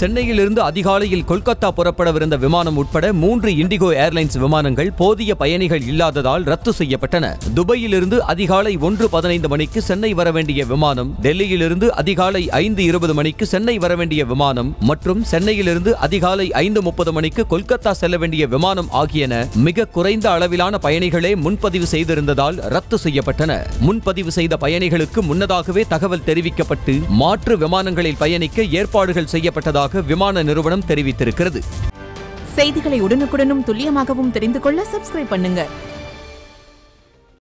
சென்னையிலிருந்து அதிகாலையில் கொல்கத்தா புறப்படவிருந்த விமானம் உட்பட மூன்று இண்டிகோ ஏர்லைன்ஸ் விமானங்கள் போதிய பயணிகள் இல்லாததால் ரத்து செய்யப்பட்டன துபாயிலிருந்து அதிகாலை ஒன்று பதினைந்து மணிக்கு சென்னை வர வேண்டிய விமானம் டெல்லியிலிருந்து அதிகாலை ஐந்து இருபது மணிக்கு சென்னை வர வேண்டிய விமானம் மற்றும் சென்னையிலிருந்து அதிகாலை ஐந்து முப்பது மணிக்கு கொல்கத்தா செல்ல வேண்டிய விமானம் ஆகியன மிக குறைந்த அளவிலான பயணிகளே முன்பதிவு செய்திருந்ததால் ரத்து செய்யப்பட்டன முன்பதிவு செய்த பயணிகளுக்கு முன்னதாகவே தகவல் தெரிவிக்கப்பட்டு மாற்று விமானங்களில் பயணிக்க ஏற்பாடுகள் செய்யப்பட்டதாக விமான நிறுவனம் தெரிவித்திருக்கிறது செய்திகளை உடனுக்குடனும் துல்லியமாகவும் தெரிந்து கொள்ள சப்ஸ்கிரைப் பண்ணுங்க